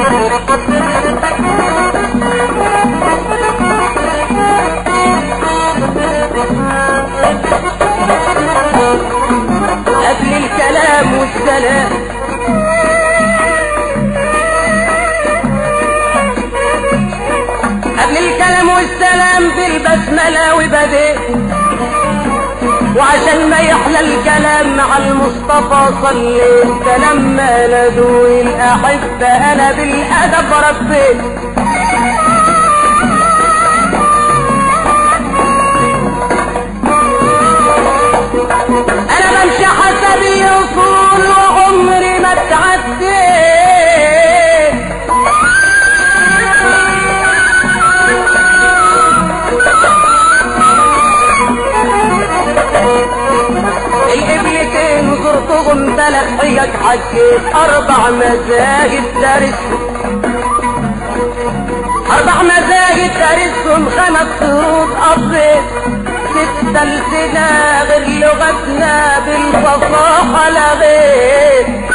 قبل الكلام والسلام قبل الكلام والسلام بالبسملة وبديت وعشان ما يحلى الكلام مع المصطفى صليت فلما نادوا الأحبة أنا بالأدب ربيت أنا بمشي حسب الأصول وعمري ما اتعديت القبلتين زرتهم ثلاث حجج حجيت أربع مزاجد درسهم أربع مزاجد درسهم خمس شروط قضيت ستة لسنا غير لغتنا بالفصاحة لغيت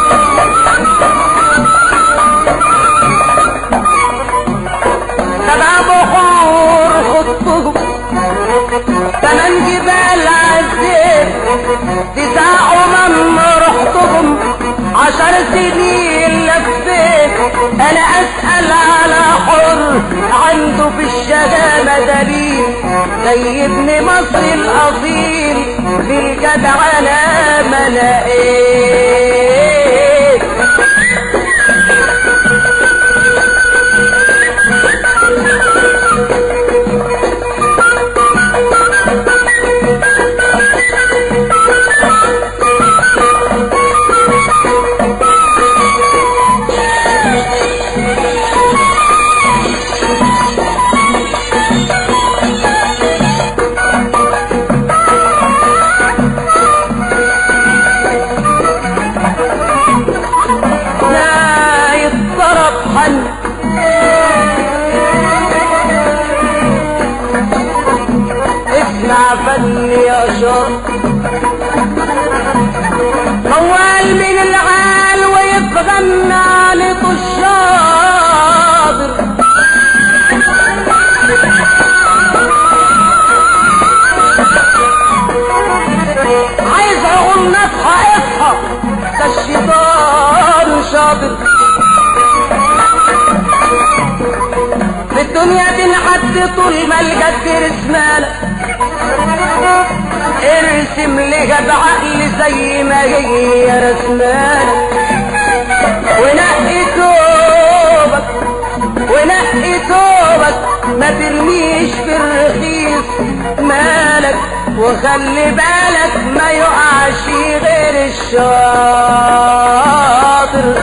سبع بحور خطهم ثمان جبال عزيت تسع أمم رحتهم عشر سنين لفيت أنا أسأل على حر عنده في الشهامة دليل زي ابن مصر الأصيل في الجدعنة ما لقيت لا يضطرب حل اسمع فن يا شر موال من العال ويتغنى لطشاطر عايز اقول نصحى اصحى ده الشيطان شاطر في الدنيا بنحد طول ما الجد رسمالة ارسم لها بعقل زي ما هي رسمالة ونقي توبك ونقي توبك ما ترميش في الرخيص مالك وخلي بالك ما يقعش غير الشاطر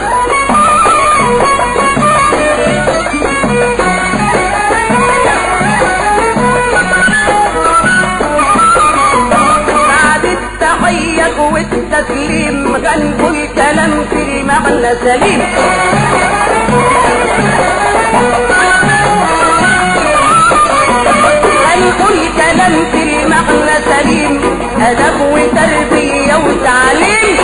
بعد التحية والتسليم غنقوا الكلام في المعنى سليم غنقوا الكلام في المعنى سليم أدب وتربية وتعليم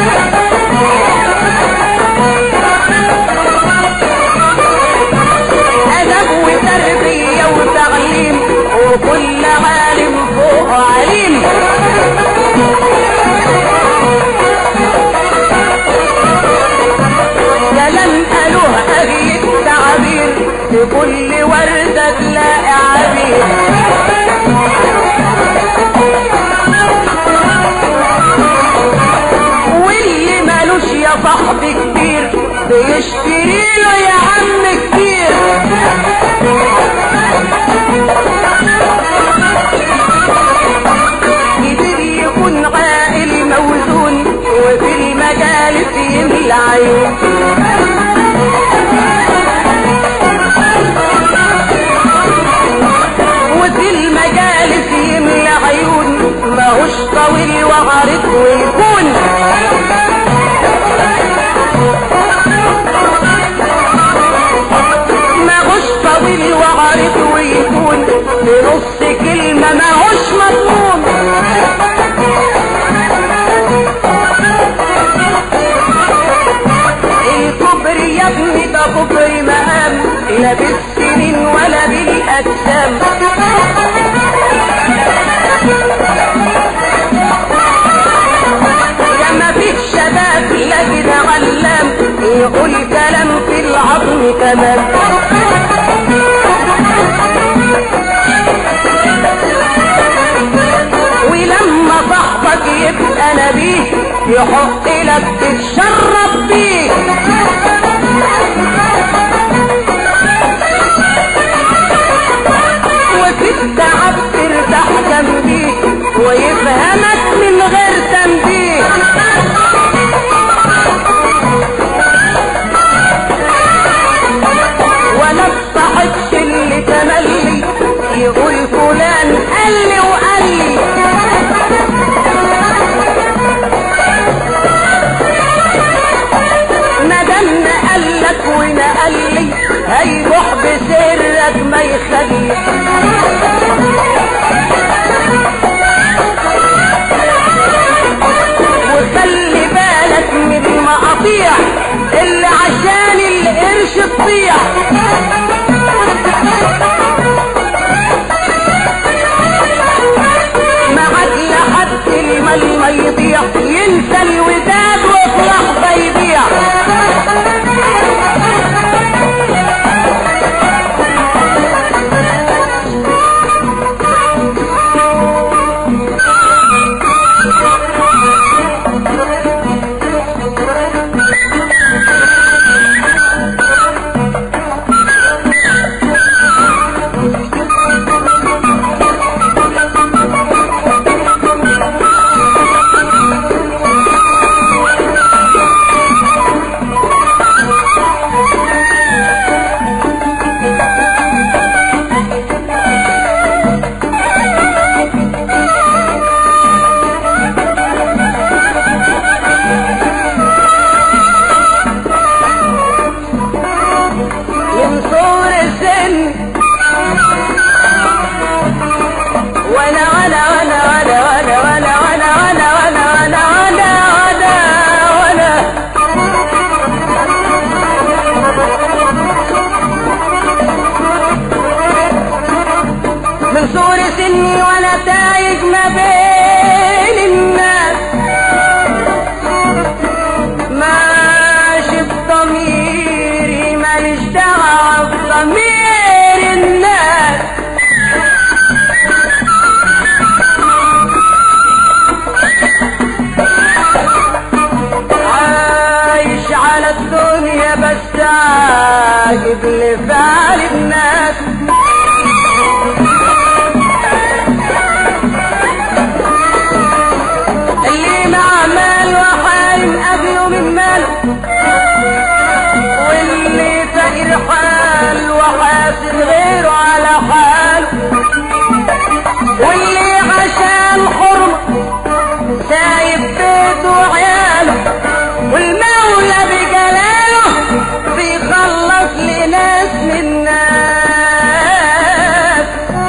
أدب وتربية وتعليم وكل عالم فوق عليم كلام قالوه أهل التعبير لكل وردة تلاقي عبير واللي مالوش يا صاحبي كبير بيشتري له يا عم كتير كبير يكون عاقل موزون وفي المجالس يملى عيون وفي المجالس يملى عيون ماهوش طويل وعريض ويكون يقول كلام في العظم كمان ولما صاحبك يبقى نبيه يحق لك تتشرب بيه وتتعب ترتاح جنبيه ويفهمك من غير تنبيه ولا تصاحبش اللي تملي يقول فلان قال لي وقال لي مادام نقلك ونقل لي هيروح بسرك ما يخلي وخلي بالك من المقاطيع اللي عشان القرش تطيع معاك لحد المال ما يضيع ينسى الوداد وفي لحظة يضيع من صور السن وانا وانا وانا وانا وانا وانا وانا وانا وانا وانا وانا وانا وانا من صور سني وانا تايه ما بين الناس ماشي بضميري ماليش دعوة بضمير الناس عايش على الدنيا بس عاجب لفعل الناس اللي مع مال وحال قبله من ماله واللي فقير حال وحاسد غيره على حاله واللي عشان حرمة سايب بيته وعياله والمولى بجلاله بيخلص لناس من ناس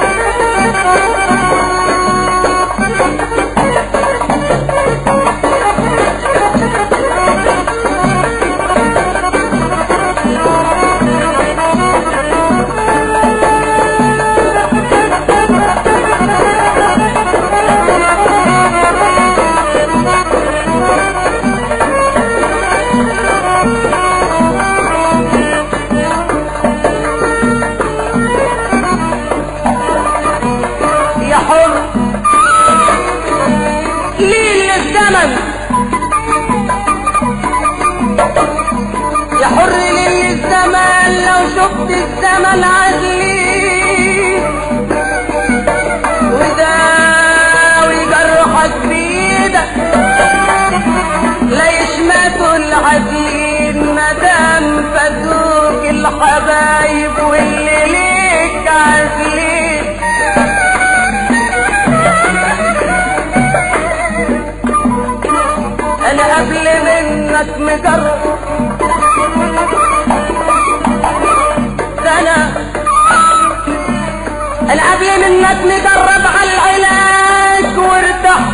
يا حر ليل الزمن يا حر ليل الزمن لو شفت الزمن عدلي وداوي جرحك بيدك لا يشمتوا العدلين مدام فاتوك الحبايب واللي ليك عازلين انا قبل منك مجرب سنة انا قبل منك مجرب على العلاج وارتحت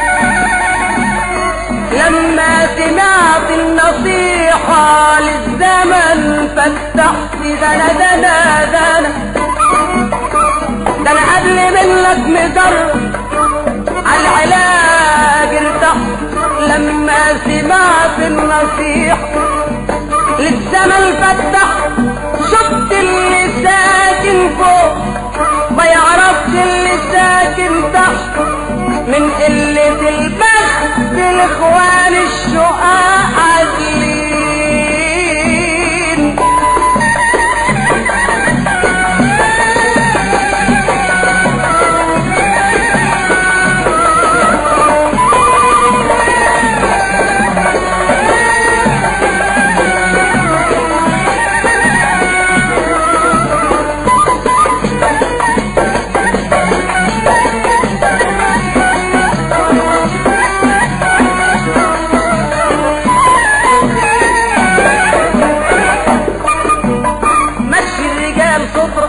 لما سمعت النصيحة للزمن فتحت دنا دنا دنا ده انا قبل منك مجرب على العلاج ارتحت لما سمعت النصيحة للسما الفتح شفت اللي ساكن فوق ما يعرفش اللي ساكن تحت من قلة البخت الاخوان الشقاء عادلين مشي الرجال صفرة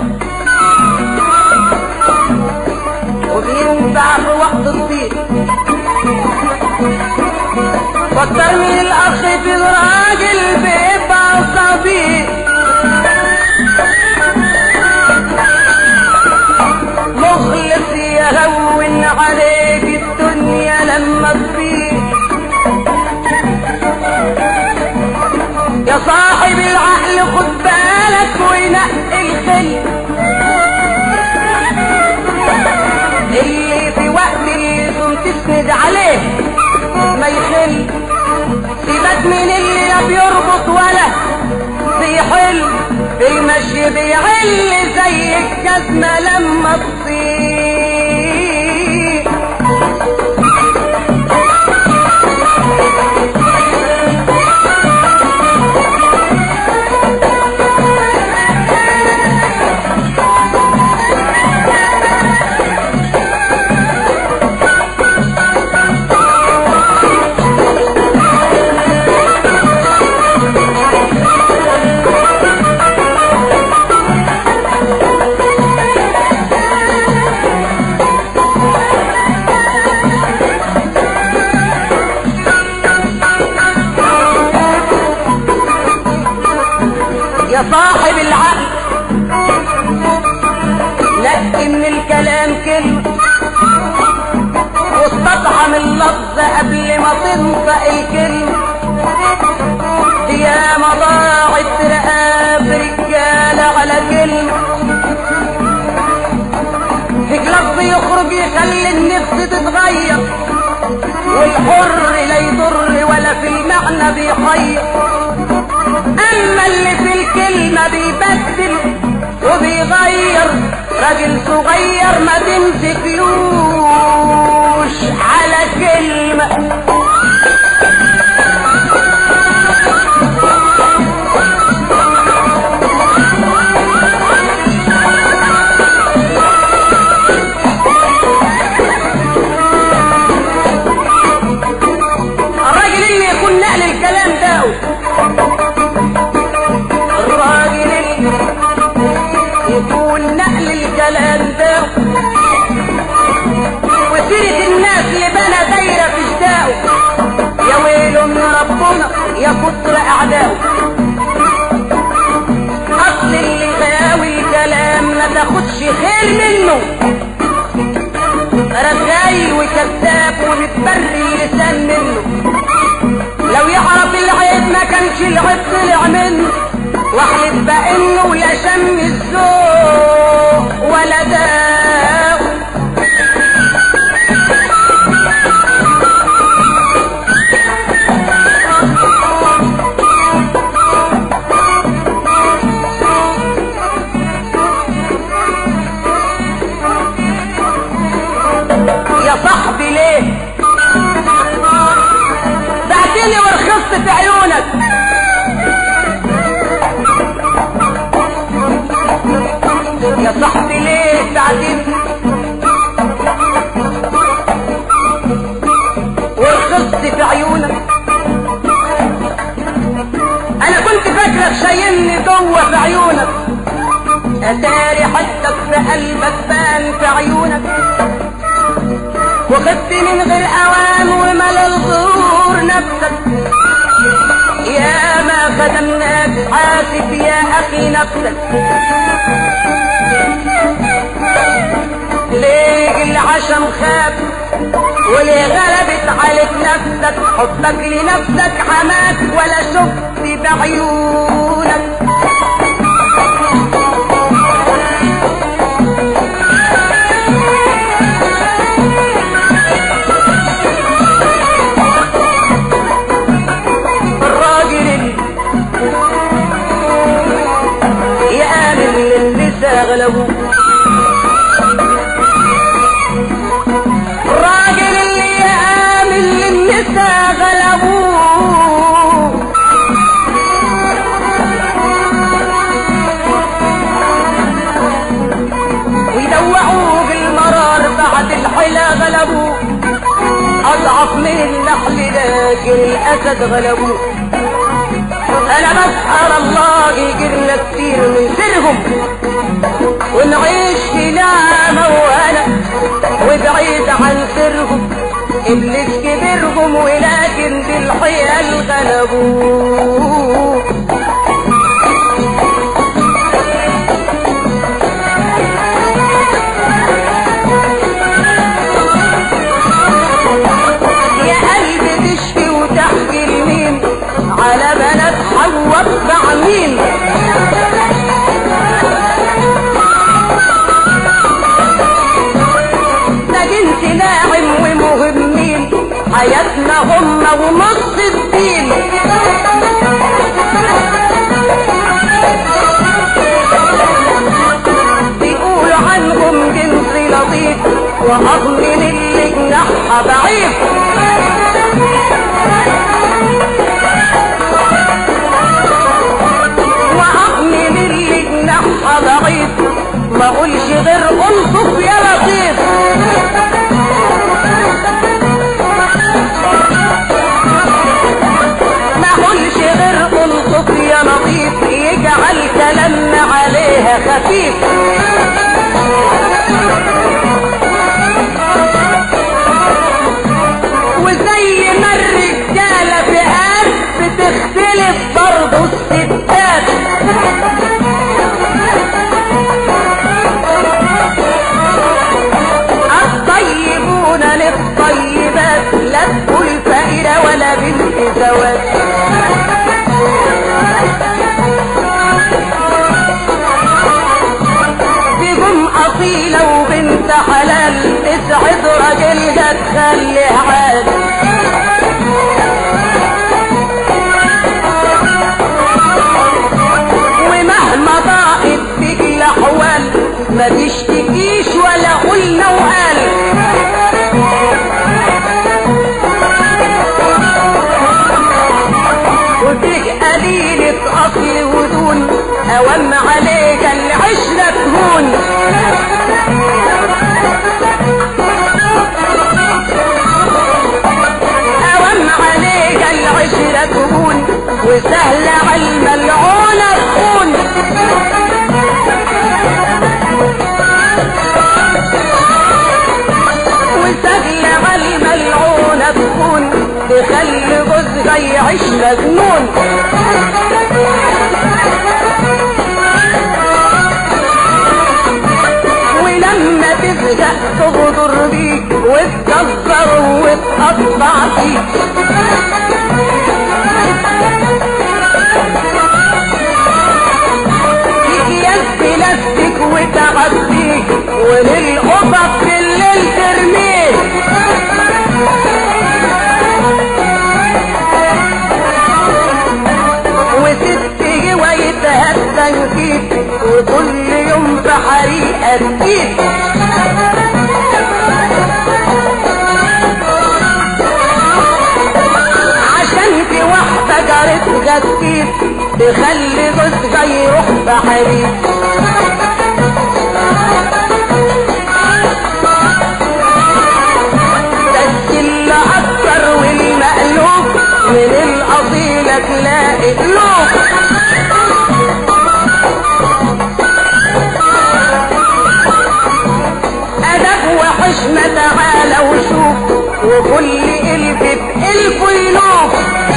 وبينفع في وقت الطير فكر من الاخ في الراجل بيبقى صديق مخلص يهون عليك الدنيا لما تطير يا صاحب العقل خد بالك وينقي الخل اللي في وقت اللزوم تسند عليه ما يخل سيبك من اللي لا بيربط ولا بيحل المشي بيعل زي الجزمة لما تصير يا صاحب العقل نقي من الكلام كلمة واستطعم اللفظ قبل ما تنطق الكلمة يا ضاعت رقاب رجالة على كلمة فيك لفظ يخرج يخلي النفس تتغير والحر لا يضر ولا في المعنى بيحير اما اللي في الكلمة بيبدل وبيغير راجل صغير ما تمسكلوش على كلمة الراجل اللي يكون نقل الكلام ده الراجل اللي يكون نقل الكلام ده وسيرة الناس اللي بنى دايرة في جداؤه يا ويله من ربنا يا كتر أعدائه أصل اللي غاوي كلام ما تاخدش خير منه رغاي وكذاب ومتبري اللسان منه لو يعرف العيب ما كانش العيب طلع منه واحلف بانه لا شم الذوق ولا داء يا صاحبي ليه بعتني ورخصت في عيونك يا صاحبي ليه بعتني ورخصت في عيونك انا كنت فاكرك شايلني جوه في عيونك اتاري حدك في قلبك بان في عيونك وخدت من غير اوان ومل الغرور نفسك يا ما خدمناك حاسب يا اخي نفسك ليه العشم خاب وليه غلبت عليك نفسك حبك لنفسك حماك ولا شفت بعيونك الراجل اللي يآمن للنساء غلبوه الراجل اللي يآمن للنساء غلبوه ويدوعوه بالمرار بعد الحلا غلبوه أضعف من النحل لكن الأسد غلبوه أنا بسأل الله يجرنا كتير من سرهم ونعيش في نعمة وأنا وبعيد عن سرهم إبليس كبرهم ولكن بالحيل غلبوه يا قلبي تشكي وتحكي لمين على بنات حواء مع مين ده جنس ناعم ومهمين حياتنا هم ونص الدين بيقولوا عنهم جنس لطيف وأظن اللي جناحها ضعيف وأظن اللي جناحها ضعيف ما اقولش غير انصف يا لطيف ما اقولش غير انصف يا لطيف يجعل كلامنا عليها خفيف وزي ما الرجالة فئات بتختلف برضه الستات الطيبون للطيبات لا تقول فقيرة ولا بنت زواج بيهم أصيلة وبنت حلال تسعد راجلها تخلي عاد ومهما ضاقت بك الأحوال ما تشتكيش ولا قلنا وقال وفيك قليلة أصل ودون أوام عليك العشرة تهون أوام عليك العشرة تهون وسهل على الملعونة تكون وسهل على الملعونة تكون تخلي جوزها يعيش مجنون ولما تزهق تغدر بيك وتكسر وتقطع فيك اكياس بلاستيك وتعديك وللقطط بالليل ترميك وست جوايتها التنكيك وكل يوم في حريقة تجيك عشان في واحدة جارت غسيس تخلي جوزها يروح في حريق بس اللي أكتر والمقلوب من الأصيلة تلاقي قلوب أدب وحشمة تعالى وشوف وكل قلب بقلبه ينوف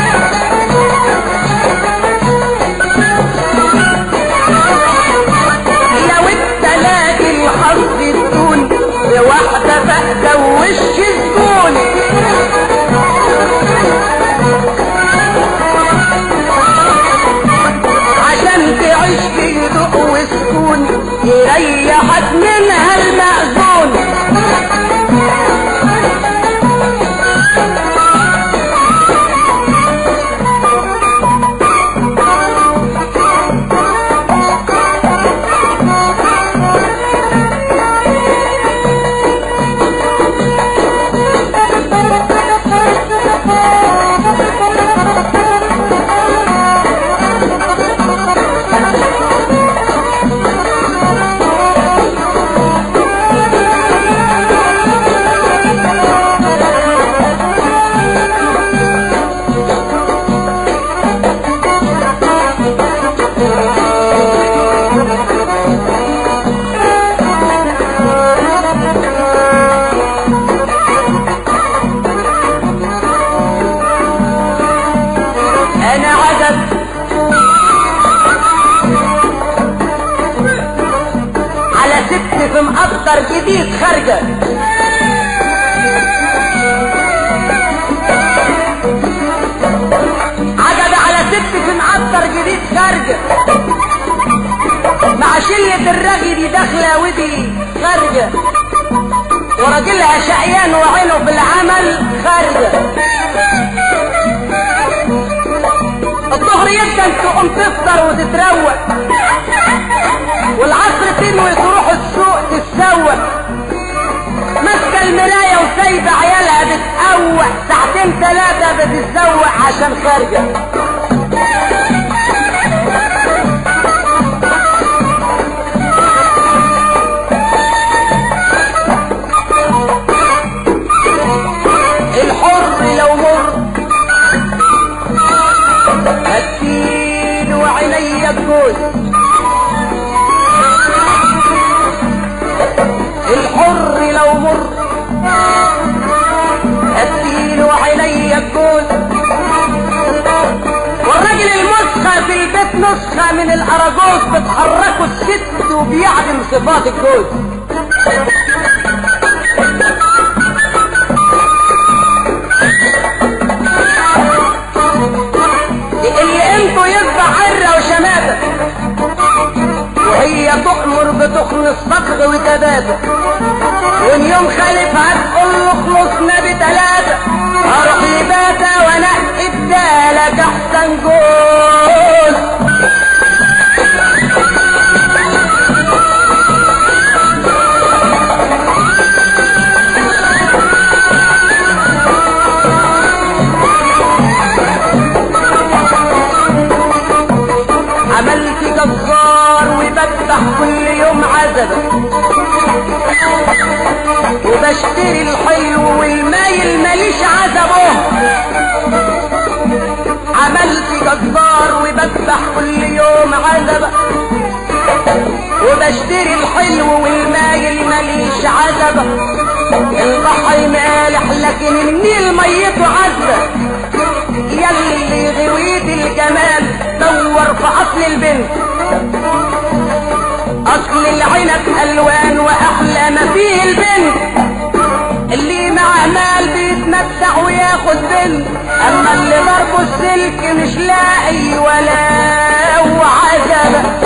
لو التلاقي الحظ تكون بواحدة فاقدة ووش الزون معطر جديد خارجة عجب على ست في معطر جديد خارجة مع شلة الرغي دي داخلة ودي خارجة وراجلها شقيان وعينه في العمل خارجة الظهر يبدا تقوم تفطر وتتروق والعصر تنوي تروح السوق تتسوق ماسكه المرايه وسايبه عيالها بتقوق ساعتين ثلاثه بتتسوق عشان خارجه الحر لو مر هدين وعيني الجوز الحر لو مر هدين وعيني الجوز والراجل المسخة في البيت نسخة من الأراجوز بتحركه الست وبيعدم صفات الجوز اللي قيمته يذبح عرة وشماتة وهي تؤمر بتخن الصقر وتباتة وان يوم خالفها تقول له خلصنا بتلاتة اروح لباتة وانقي بدالك احسن جوز عملت جزار وبذبح كل يوم عزبة وبشتري الحلو والمايل ماليش عزبه عملت جزار وبذبح كل يوم عزبة وبشتري الحلو والمايل ماليش عزبة البحر مالح لكن النيل ميته عذبة يلي غويت الجمال دور في اصل البنت اصل العنب الوان واحلى ما فيه البنت اللي مع مال بيتمتع وياخد بنت اما اللي ضربه السلك مش لاقي ولا هو عجبه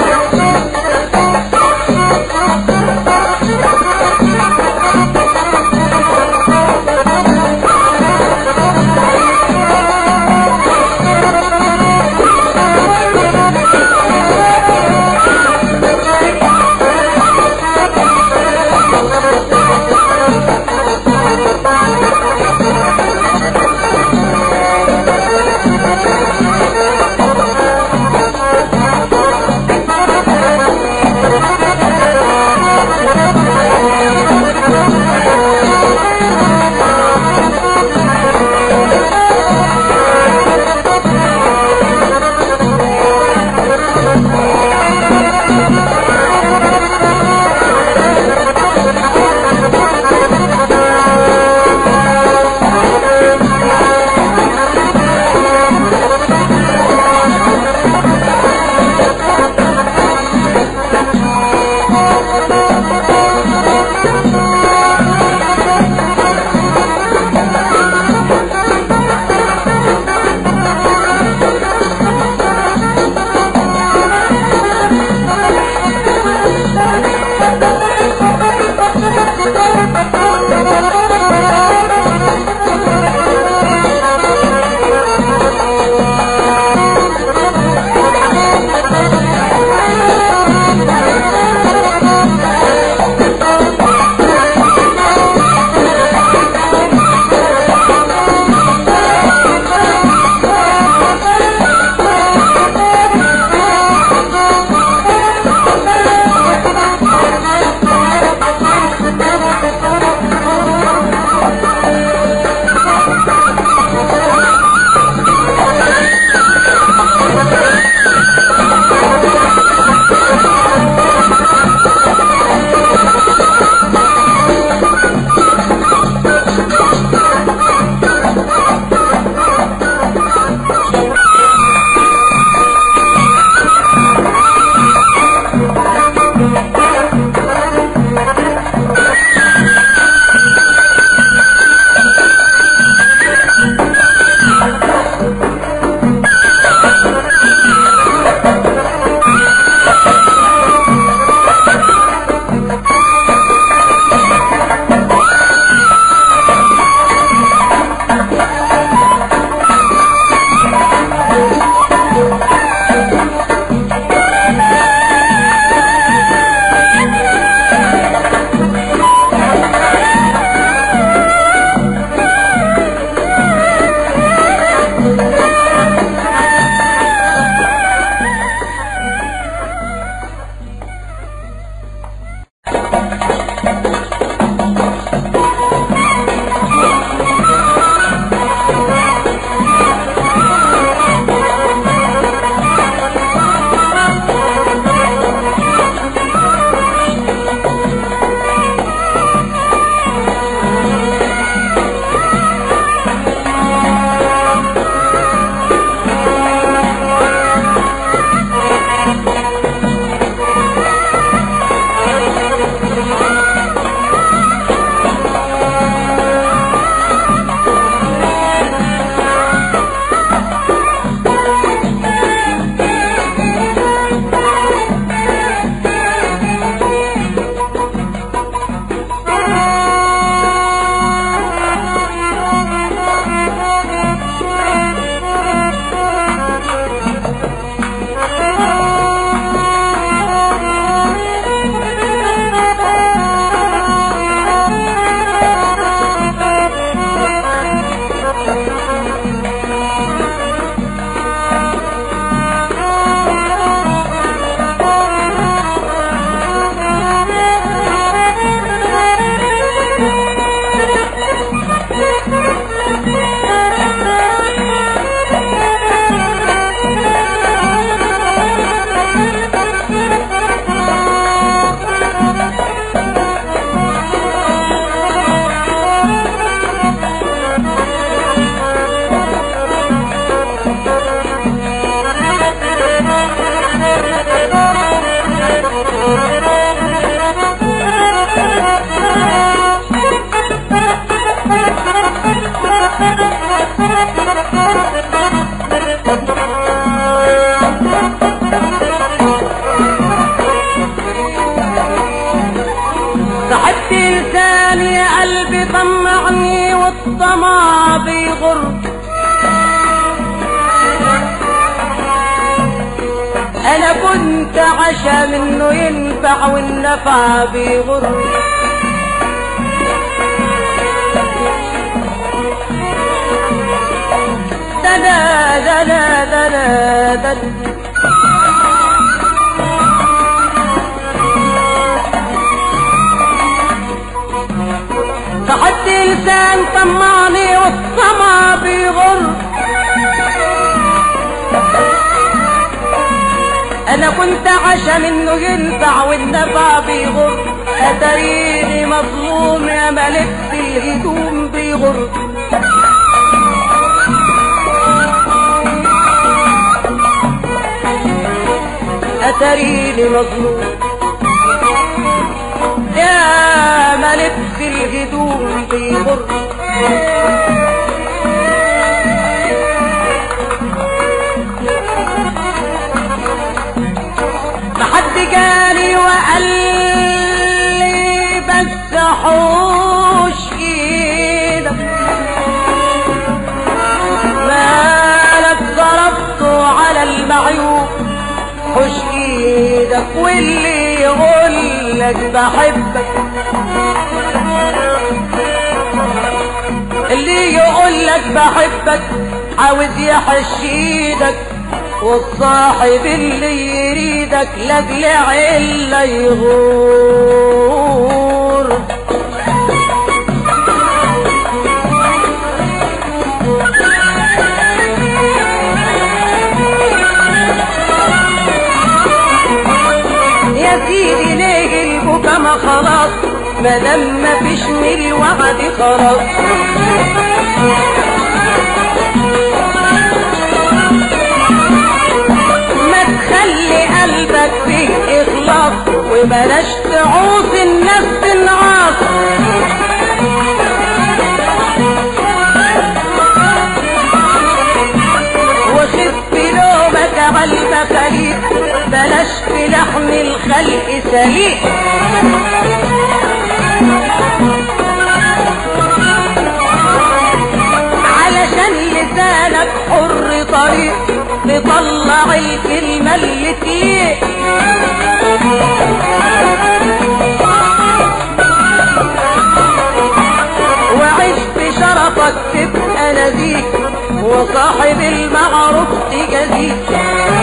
صاحبت انسان يا قلبي طمعني والطمع بيغر انا كنت عشا منه ينفع والنفع بيغر دا دا دا دا دا دا دا فحد لسان طمعني والطمع بيغر انا كنت عشا منه ينفع والنفع بيغر اتريني مظلوم يا ملك في الهدوم بيغر اتريني مظلوم يا ملك في الهدوم بيغر محد جاني وقال لي بس حوش ايدك مالك ضربته على المعيوب حوش ايدك واللي يقول لك بحبك اللي يقول لك بحبك عاوز يحش ايدك والصاحب اللي يريدك لاجل عله يغور يا سيدي ليه البكا ما خلاص ما دام ما فيش من الوعد خلاص ما تخلي قلبك فيه اخلاص وبلاش تعوز النفس العاص وخف لومك على المخاليق بلاش في لحم الخلق سليق علشان لسانك حر طريق تطلع الكلمة اللي تليق وعيش بشرفك تبقى نزيك وصاحب المعروف تجازيك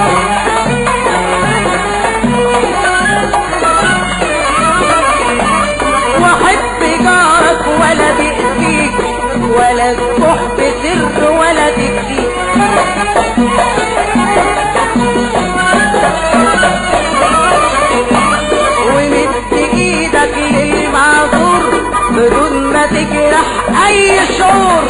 وحب جارك ولا بيأذيك ولا تروح بسر ولا تكفيك ومد ايدك للمعذور بدون ما تجرح اي شعور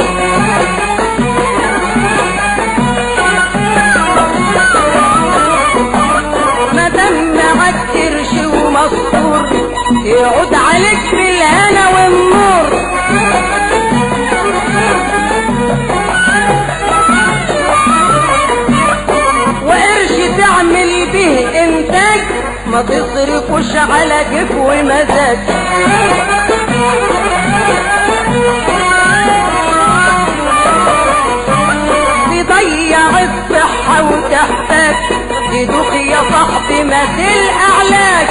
ما دام معاك قرش ومستور يعود عليك بالهنا والنور وقرش تعمل به انتاج ما تصرفوش على كيف ومزاج تضيع الصحة وتحتاج تدوخ يا صاحبي ما تلقعلاك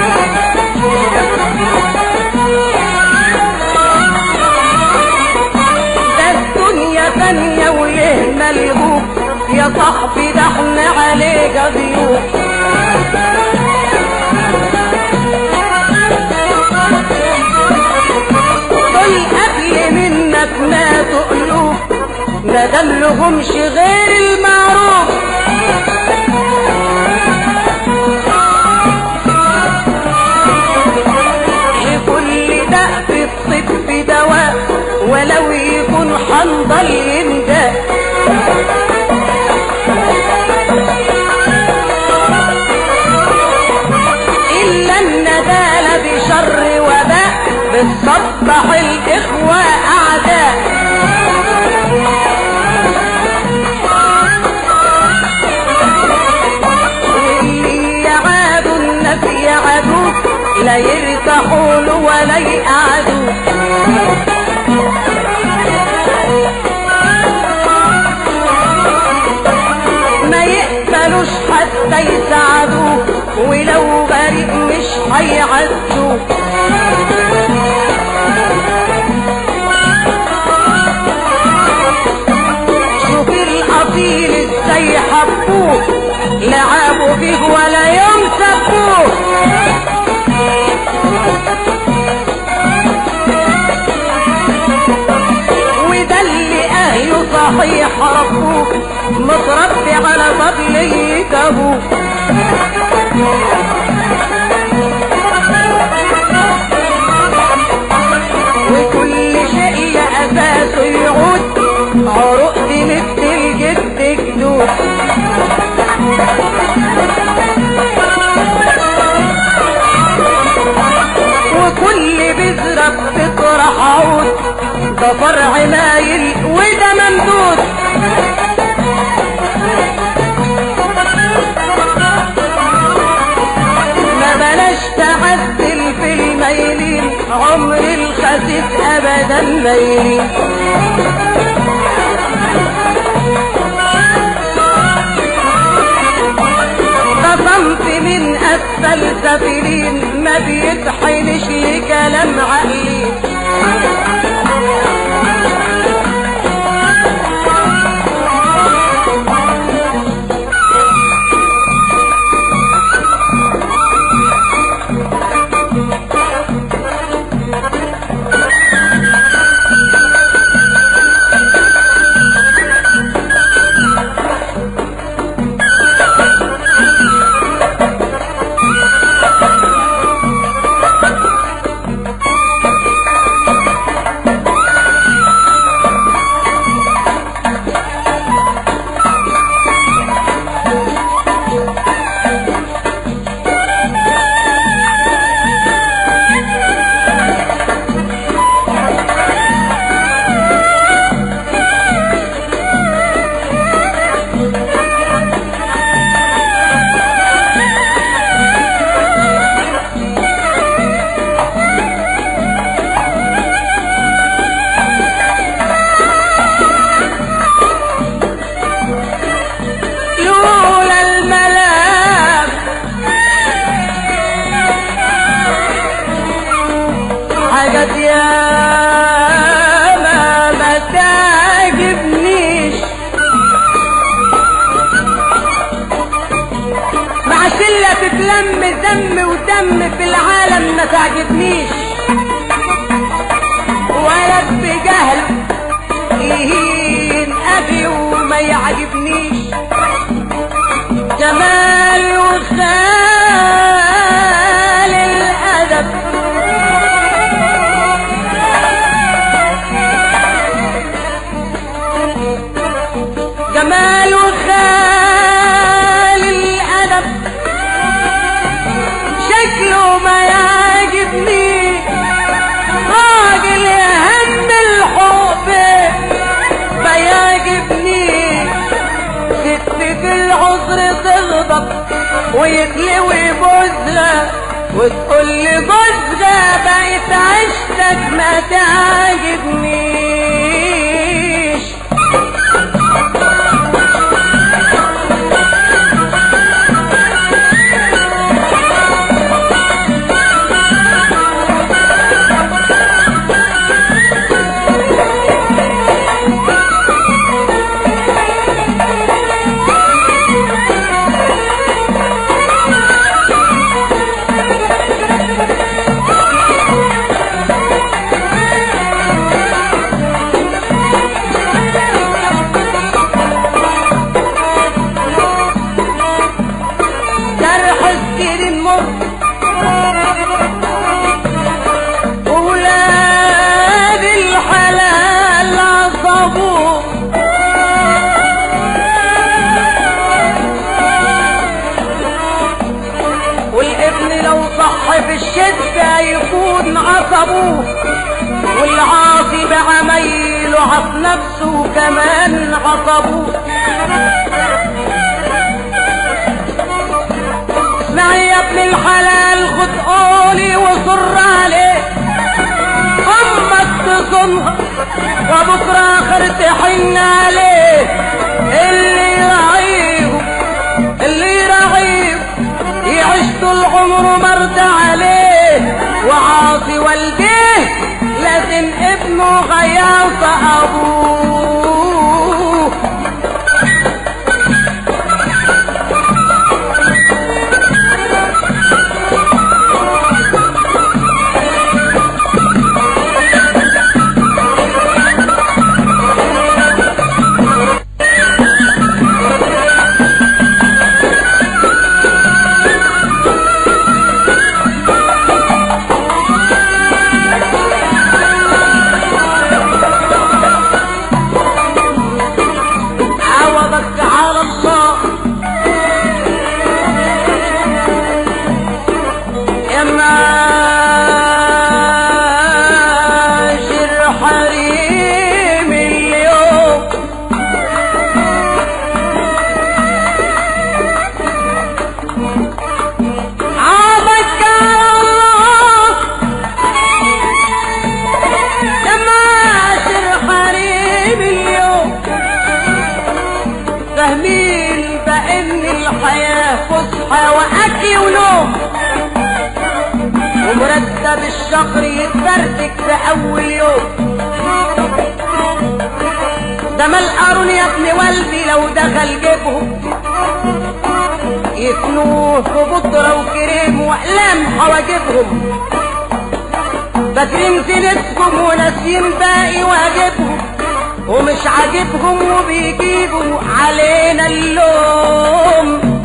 ده الدنيا ثانية ويهمل يبوك يا صاحبي ده احنا عليك ضيوف دول قبل منك ما تقلوب ما دملهمش غير المعروف لكل داء في الطب دواء ولو يكون حنظل ينداء يفتحوا له ولا يقعدوا ما يقبلوش حتى يساعدوه ولو غريب مش هيعزوه شوف الاصيل ازاي حبوه لعبوا فيه ولا يوم سبوه وده اللي اهله صحيح ربوه متربي على فضلية ابوه وكل شيء اساسه يعود عروق دي مثل الجد جدود وكل بذرة بتطرح عود ده فرع مايل وده ممدود ما بلاش تعدل في الميلين عمر الخسيس ابدا ميلين قسمت من اسفل سفلين ما بيتحنش لكلام عقلي لولا الملاك حاجات يا ما ما تعجبنيش مع شلة تتلم دم ودم في العالم ما تعجبنيش ولد بجهل يهين أبي وما يعجبنيش جمال وخال الأدب جمال وخال الأدب شكله ما يعجبني راجل يهم الحب ما يعجبني ست في العذر تغضب ويخلوي بوزها وتقول لي جوزها بقيت عشتك ما تعجبنيش جرح السير مر ولاد الحلال عصبوه والابن لو صح في الشدة يكون عصبوه والعاصي بعمايله عص نفسه كمان عصبوه اسمعي يا ابن الحلال خد وتقولي وصر عليه امك تصنها وبكره اخر تحن عليه اللي يراعيه اللي يراعيه يعيش طول عمره مرضى عليه وعاصي والديه لازم ابنه غياص ابوه عوضك على الله يا ماشر حريم اليوم عوضك على الله يا ماشر حريم اليوم فاهمين بان الحياة فسحة واكل ونوم ومرتب الشهر يتفرتك في اول يوم ده ما القارون يا ابن والدي لو دخل جيبهم يثنوه في بودرة وكريم واقلام حواجبهم فاكرين زينتكم وناسيين باقي واجبهم ومش عاجبهم وبيجيبوا علينا اللوم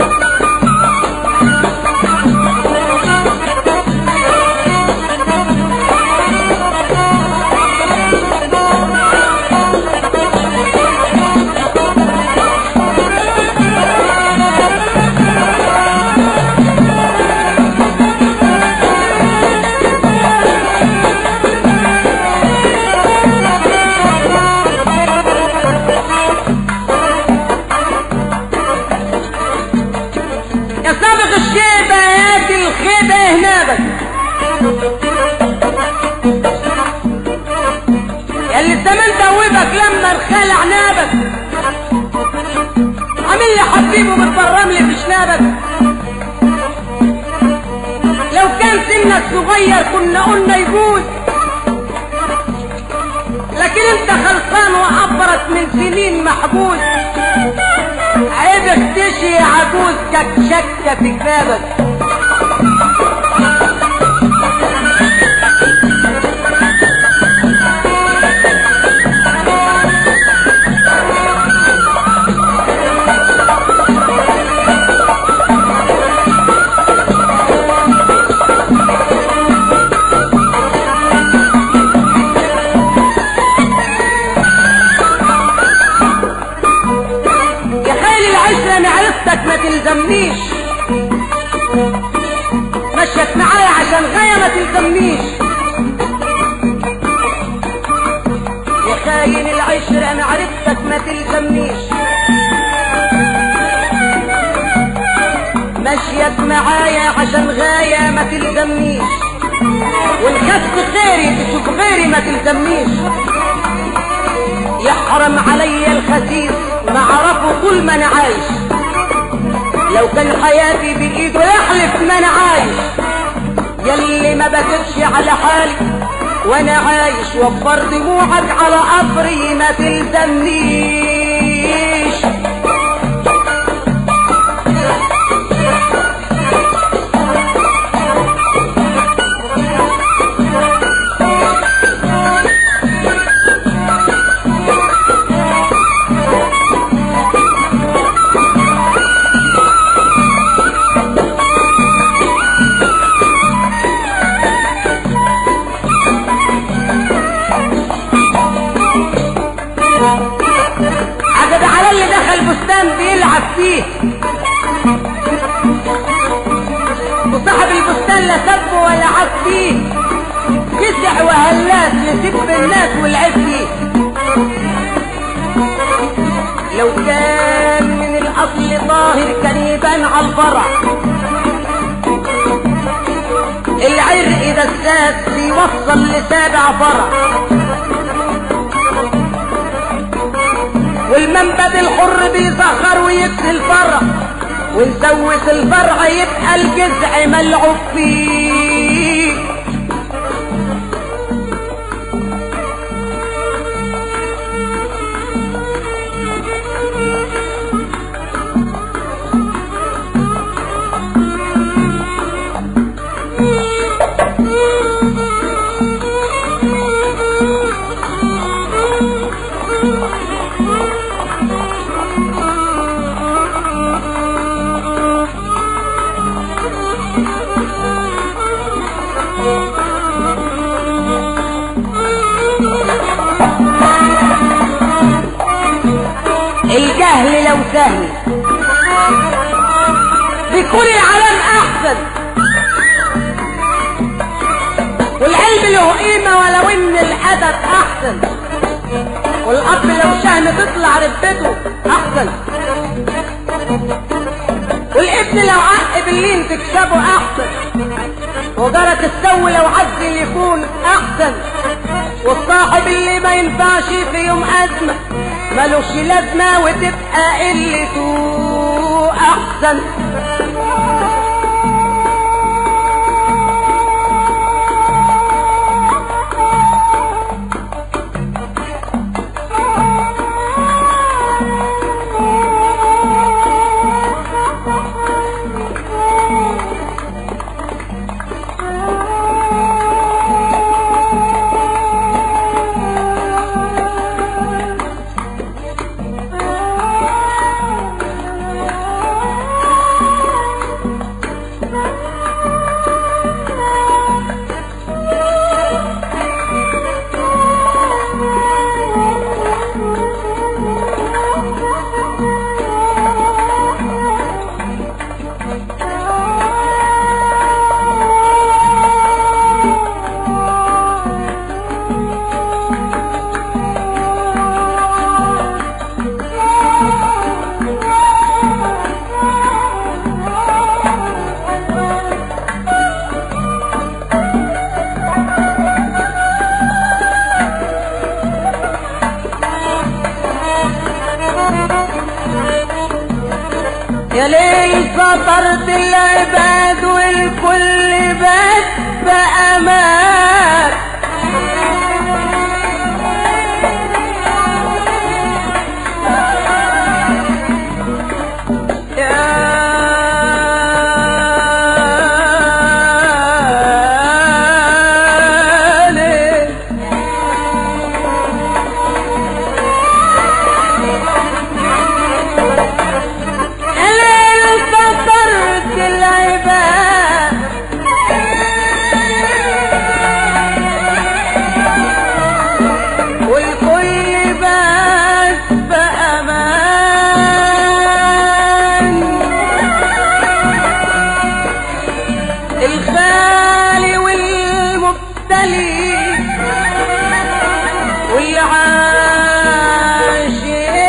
يا سابق الشيبة يا دي الخيبة هنابك يا اللي الزمان دوبك لما الخال عنابك عامل لي حبيبه متبرم لي في شنابك لو كان سنك صغير كنا قلنا يجوز لكن انت خلصان وعبرت من سنين محبوس عيبك تشي يا عجوز كشكة في كتابك يا خالي العشرة معرفتك ما تلزمنيش مشيت معايا عشان غاية ما تلزمنيش يا خاين العشرة معرفتك ما تلزمنيش مشيت معايا عشان غاية ما تلزمنيش والكسب خيري تشوف غيري ما تلزمنيش يحرم علي الخسيس ما اعرفه طول ما انا عايش لو كان حياتي بايده يحلف ما انا عايش يلي ما بكبش على حالي وانا عايش وفر دموعك على قبري ما تلزمنيش عجب على اللي دخل بستان بيلعب فيه وصاحب البستان لا سب ولا عاب فيه يسع وهلاس يسب الناس والعب فيه لو كان من الاصل طاهر كان يبان على الفرع الإعداد بيوصل لسابع فرع والمنبد الحر بيسخر ويكسي الفرع ونسوس الفرع يبقى الجذع ملعوب فيه الجهل لو سهل بيكون العالم احسن والعلم له قيمة ولو ان الادب احسن والاب لو شهم تطلع ربته احسن والابن لو عق باللين تكسبه احسن وجرك السو لو عزل يكون احسن والصاحب اللي ما ينفعش في يوم ازمه ملوش لازمه وتبقى قلته احسن يا ليل فطرت العباد والكل بات بأمان يا ليل الليل فطرت العباد والكل بات بأمان الخالي والمبتلي والعاش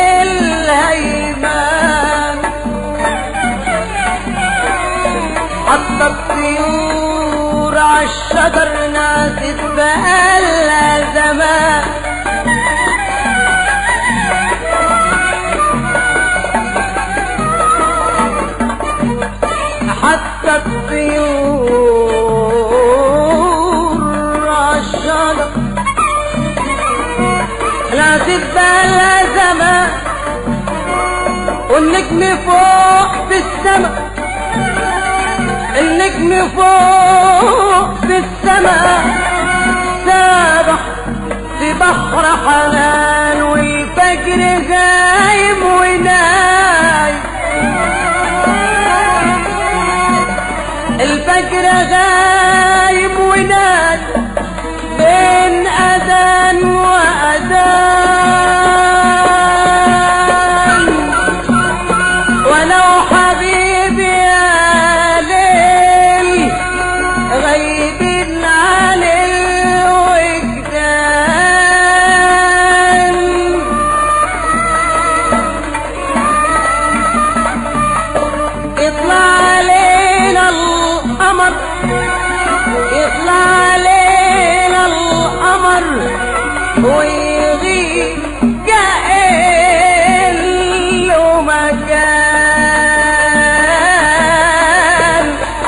الهيمان حتى الطيور عالشجر ناست بقالها زمان حتى الطيور عالشجر ناست بقالها زمان والنجم فوق في السماء النجم فوق في السماء سابح في بحر حنان والفجر غايم ونايم الفجر غايم ونايم بين أذان وأذان ولو حبيبي يا ليل غايبين عن الوجدان يطلع علينا القمر يطلع علينا ويغيب كأن له مكان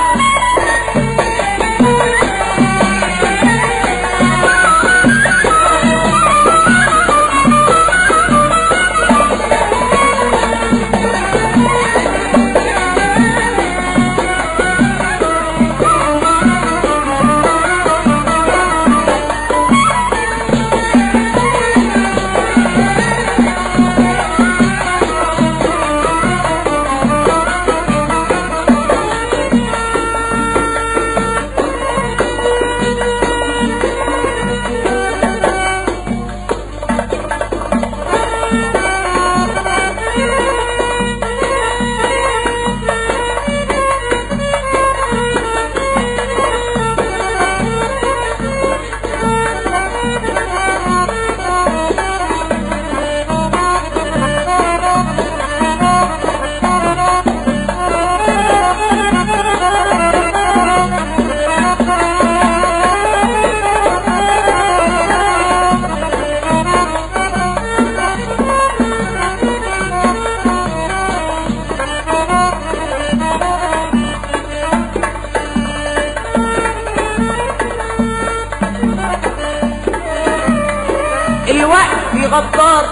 الوقت غدار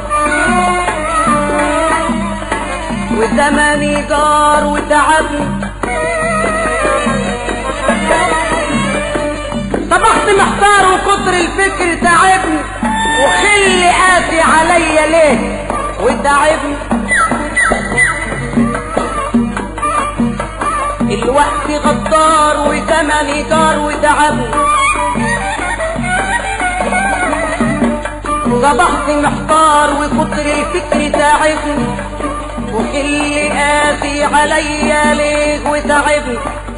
وزمني دار وتعبني طبخت محتار وكتر الفكر تعبني وخلي قاسي عليا ليه وتعبني الوقت غدار وزمني دار وتعبني صبحت محتار وكتر الفكر تعبني وخلي قاسي عليا ليك وتعبني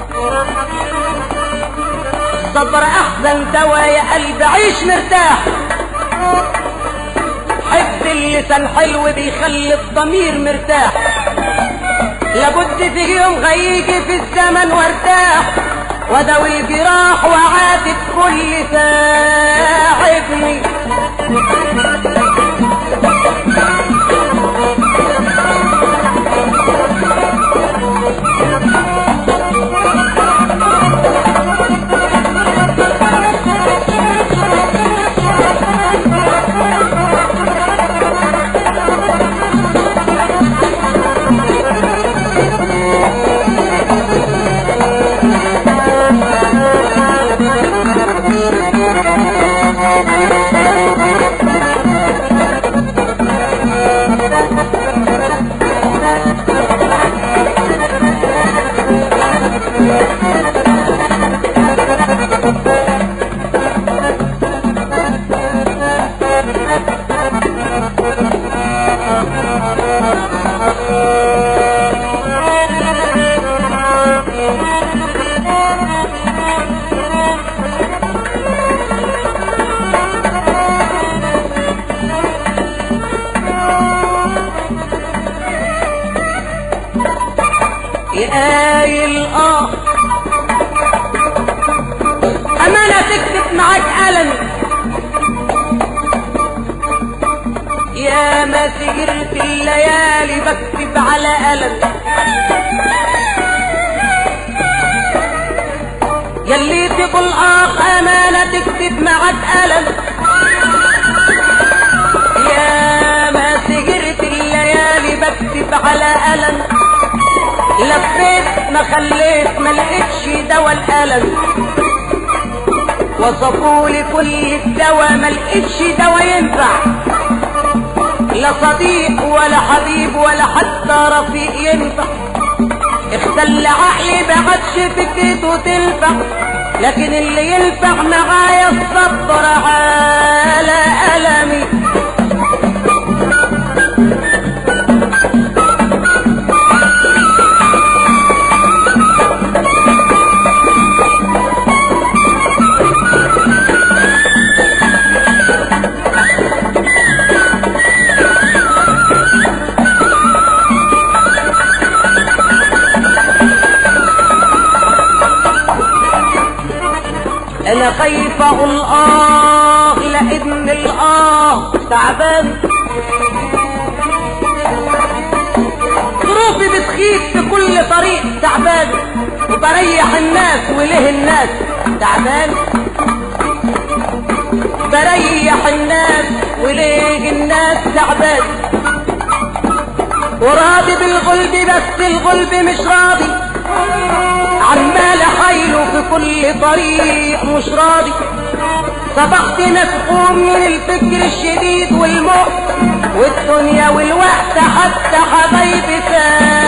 الصبر احسن دوا يا قلبي عيش مرتاح حب اللسان حلو بيخلي الضمير مرتاح لابد في يوم هيجي في الزمن وارتاح وداوي الجراح وعاتب كل تعبني قايل اه امانة تكتب معاك قلم يا ما سهرت الليالي بكتب على قلم يلي تقول اه امانة تكتب معاك قلم يا ما سهرت الليالي بكتب على قلم لفيت ما خليت ما لقيتش دوا الالم وصفولي كل الدوا ما لقيتش دوا ينفع لا صديق ولا حبيب ولا حتى رفيق ينفع اختل عقلي بعدش فكرته تنفع لكن اللي ينفع معايا الصبر على ألمي انا خايف اقول اه لان الاه تعبان ظروفي بتخيب في كل طريق تعبان وبريح الناس وليه الناس تعبان بريح الناس وليه الناس تعبان وراضي بالغلب بس الغلب مش راضي عمال حيله في كل طريق مش راضي صبحت مسحوم من الفكر الشديد والموت والدنيا والوقت حتى حبايبي ساب